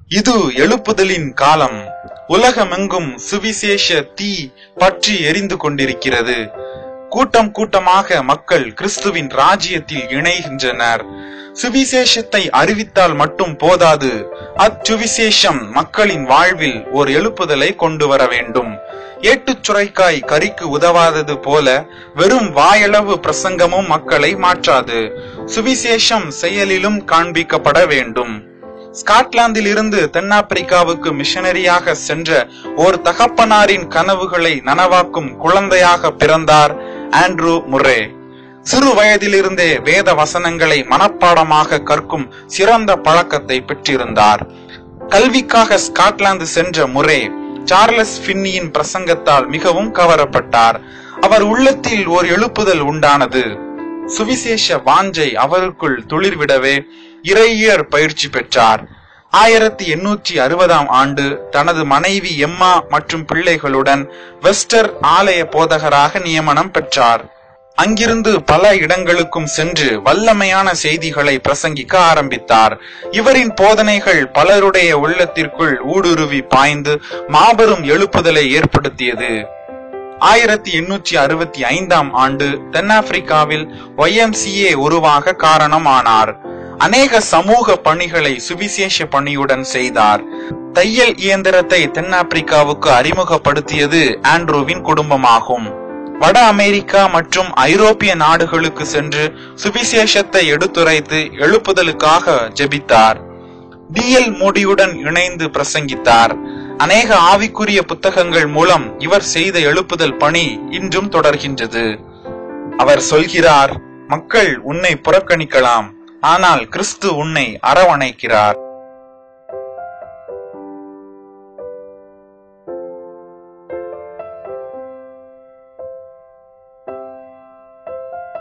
இது எழுப்புதலின் காலம் உலகமெங்கும் சுவிசேஷ தீ பற்றி எரிந்து கொண்டிருக்கிறது கூட்டம் கூட்டமாக மக்கள் கிறிஸ்துவின் ராஜ்யத்தில் இணைகின்றனர் சுவிசேஷத்தை அறிவித்தால் மட்டும் போதாது அச்சுவிசேஷம் மக்களின் வாழ்வில் ஒரு எழுப்புதலை கொண்டு வர வேண்டும் ஏட்டுச் சுரைக்காய் கறிக்கு உதவாதது போல வெறும் வாயளவு பிரசங்கமும் மக்களை மாற்றாது சுவிசேஷம் செயலிலும் காண்பிக்கப்பட வேண்டும் ஸ்காட்லாந்தில் இருந்து தென்னாப்பிரிக்காவுக்கு மிஷனரியாக சென்ற ஒரு தகப்பனாரின் கனவுகளை நனவாக்கும் குழந்தையாக பிறந்தார் ஆண்ட்ரூ முரே சிறு வயதிலிருந்தே வேத வசனங்களை மனப்பாடமாக கற்கும் சிறந்த பழக்கத்தை பெற்றிருந்தார் கல்விக்காக ஸ்காட்லாந்து சென்ற முரே சார்லஸ் பின்னியின் பிரசங்கத்தால் மிகவும் கவரப்பட்டார் அவர் உள்ளத்தில் ஒரு எழுப்புதல் உண்டானது சுவிசேஷ வாஞ்சை அவருக்குள் துளிர்விடவே இறையியர் பயிற்சி பெற்றார் ஆயிரத்தி எண்ணூற்றி அறுபதாம் ஆண்டு தனது மனைவி எம்மா மற்றும் பிள்ளைகளுடன் வெஸ்டர் ஆலய போதகராக நியமனம் பெற்றார் அங்கிருந்து பல இடங்களுக்கும் சென்று வல்லமையான செய்திகளை பிரசங்கிக்க ஆரம்பித்தார் இவரின் போதனைகள் பலருடைய உள்ளத்திற்குள் ஊடுருவி பாய்ந்து மாபெரும் எழுப்புதலை ஏற்படுத்தியது ஆயிரத்தி எண்ணூற்றி அறுபத்தி ஐந்தாம் ஆண்டு தென்னாப்பிரிக்காவில் ஒய்எம்சிஏ உருவாக காரணமானார் அநேக சமூக பணிகளை சுவிசேஷ பணியுடன் செய்தார் தையல் இயந்திரத்தை தென்னாப்பிரிக்காவுக்கு அறிமுகப்படுத்தியது ஆண்ட்ரூவின் குடும்பமாகும் வட அமெரிக்கா மற்றும் ஐரோப்பிய நாடுகளுக்கு சென்று சுவிசேஷத்தை எடுத்துரைத்து எழுப்புதலுக்காக ஜெபித்தார் டிஎல் மோடியுடன் இணைந்து பிரசங்கித்தார் அநேக ஆவிக்குரிய புத்தகங்கள் மூலம் இவர் செய்த எழுப்புதல் பணி இன்றும் தொடர்கின்றது அவர் சொல்கிறார் மக்கள் உன்னை புறக்கணிக்கலாம் ஆனால் கிறிஸ்து உன்னை அரவணைக்கிறார்